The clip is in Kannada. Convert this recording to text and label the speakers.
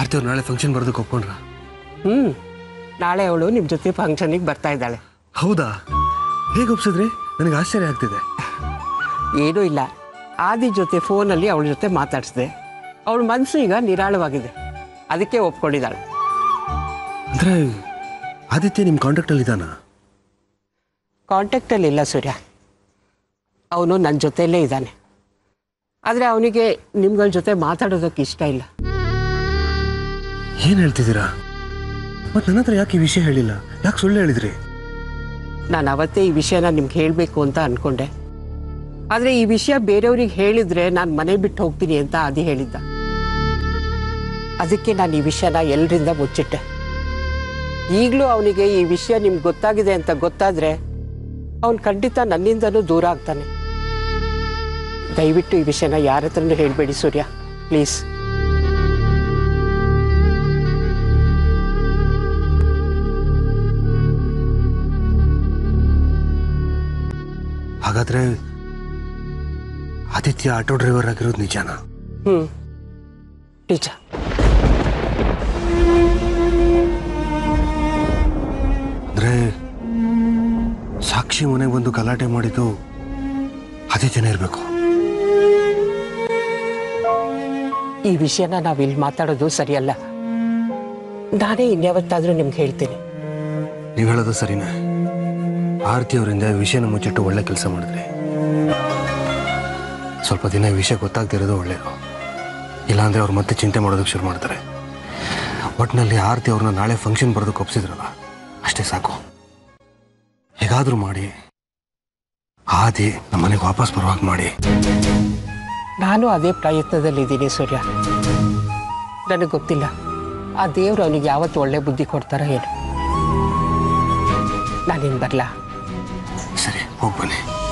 Speaker 1: ಆರ್ತಿ ಅವ್ರು ನಾಳೆ ಫಂಕ್ಷನ್ ಬರೋದಕ್ಕೆ ಒಪ್ಕೊಂಡ್ರ
Speaker 2: ಹ್ಞೂ ನಾಳೆ ಅವಳು ನಿಮ್ಮ ಜೊತೆ ಫಂಕ್ಷನಿಗೆ ಬರ್ತಾ ಇದ್ದಾಳೆ
Speaker 1: ಹೌದಾ ಹೇಗೆ ಒಪ್ಸಿದ್ರಿ ನನಗೆ ಆಶ್ಚರ್ಯ ಆಗ್ತಿದೆ
Speaker 2: ಏನೂ ಇಲ್ಲ ಆದಿ ಜೊತೆ ಫೋನಲ್ಲಿ ಅವಳ ಜೊತೆ ಮಾತಾಡಿಸಿದೆ ಅವಳ ಮನಸ್ಸು ಈಗ ನಿರಾಳವಾಗಿದೆ ಅದಕ್ಕೆ ಒಪ್ಕೊಂಡಿದ್ದಾಳೆ
Speaker 1: ಅಂದರೆ ಆದಿತ್ಯ ನಿಮ್ಮ ಕಾಂಟ್ಯಾಕ್ಟಲ್ಲಿ ಇದ್ದಾನಾ
Speaker 2: ಕಾಂಟ್ಯಾಕ್ಟಲ್ಲಿ ಇಲ್ಲ ಸೂರ್ಯ ಅವನು ನನ್ನ ಜೊತೆಯಲ್ಲೇ ಇದ್ದಾನೆ ಆದರೆ ಅವನಿಗೆ ನಿಮ್ಗಳ ಜೊತೆ ಮಾತಾಡೋದಕ್ಕೆ ಇಷ್ಟ ಇಲ್ಲ
Speaker 1: ಏನು ಹೇಳ್ತಿದ್ದೀರಾ ಮತ್ತು ನನ್ನ ಹತ್ರ ಯಾಕೆ ಈ ವಿಷಯ ಹೇಳಿಲ್ಲ ಯಾಕೆ ಸುಳ್ಳು ಹೇಳಿದ್ರಿ
Speaker 2: ನಾನು ಅವತ್ತೇ ಈ ವಿಷಯನ ನಿಮ್ಗೆ ಹೇಳಬೇಕು ಅಂತ ಅಂದ್ಕೊಂಡೆ ಆದರೆ ಈ ವಿಷಯ ಬೇರೆಯವ್ರಿಗೆ ಹೇಳಿದ್ರೆ ನಾನು ಮನೆ ಬಿಟ್ಟು ಹೋಗ್ತೀನಿ ಅಂತ ಆದಿ ಹೇಳಿದ್ದ ಅದಕ್ಕೆ ನಾನು ಈ ವಿಷಯನ ಎಲ್ಲರಿಂದ ಮುಚ್ಚಿಟ್ಟೆ ಈಗಲೂ ಅವನಿಗೆ ಈ ವಿಷಯ ನಿಮ್ಗೆ ಗೊತ್ತಾಗಿದೆ ಅಂತ ಗೊತ್ತಾದರೆ ಅವನು ಖಂಡಿತ ನನ್ನಿಂದನೂ ದೂರ ಆಗ್ತಾನೆ ದಯವಿಟ್ಟು ಈ ವಿಷಯನ ಯಾರ ಹತ್ರನೂ ಹೇಳಬೇಡಿ ಸೂರ್ಯ ಪ್ಲೀಸ್
Speaker 1: ಹಾಗಾದರೆ ಆದಿತ್ಯ ಆಟೋ ಡ್ರೈವರ್ ಆಗಿರೋದು ನಿಜಾನಾ
Speaker 2: ಹ್ಞೂ ನಿಜ
Speaker 1: ಅಂದರೆ ಸಾಕ್ಷಿ ಮನೆಗೆ ಬಂದು ಗಲಾಟೆ ಮಾಡಿದ್ದು ಆದಿತ್ಯನೇ ಇರಬೇಕು
Speaker 2: ಈ ವಿಷಯನ ನಾವು ಇಲ್ಲಿ ಮಾತಾಡೋದು ಸರಿಯಲ್ಲ ನಾನೇ ಇನ್ಯಾವತ್ತಾದರೂ ನಿಮ್ಗೆ ಹೇಳ್ತೀನಿ
Speaker 1: ನೀವು ಹೇಳೋದು ಸರಿನೇ ಆರತಿ ಅವರಿಂದ ಈ ವಿಷಯನ ಮುಚ್ಚಿಟ್ಟು ಒಳ್ಳೆ ಕೆಲಸ ಮಾಡಿದ್ರಿ ಸ್ವಲ್ಪ ದಿನ ಈ ವಿಷಯ ಗೊತ್ತಾಗ್ತಿರೋದು ಒಳ್ಳೆಯದು ಇಲ್ಲಾಂದ್ರೆ ಅವ್ರು ಮತ್ತೆ ಚಿಂತೆ ಮಾಡೋದಕ್ಕೆ ಶುರು ಮಾಡ್ತಾರೆ ಒಟ್ಟಿನಲ್ಲಿ ಆರತಿ ಅವ್ರನ್ನ ನಾಳೆ ಫಂಕ್ಷನ್ ಬರೋದಕ್ಕೆ ಒಪ್ಸಿದ್ರಲ್ಲ ಅಷ್ಟೇ ಸಾಕು ಹೇಗಾದರೂ ಮಾಡಿ ಆದಿ ನಮ್ಮ ಮನೆಗೆ ವಾಪಸ್ ಬರುವಾಗ ಮಾಡಿ
Speaker 2: ನಾನು ಅದೇ ಪ್ರಯತ್ನದಲ್ಲಿದ್ದೀನಿ ಸೂರ್ಯ ನನಗೆ ಗೊತ್ತಿಲ್ಲ ಆ ದೇವ್ರು ಅವನಿಗೆ ಯಾವತ್ತು ಒಳ್ಳೆ ಬುದ್ಧಿ ಕೊಡ್ತಾರ ಏನು ನಾನಿನ್ ಬರಲಾ
Speaker 1: ಸರಿ ಹೋಗಿ ಬನ್ನಿ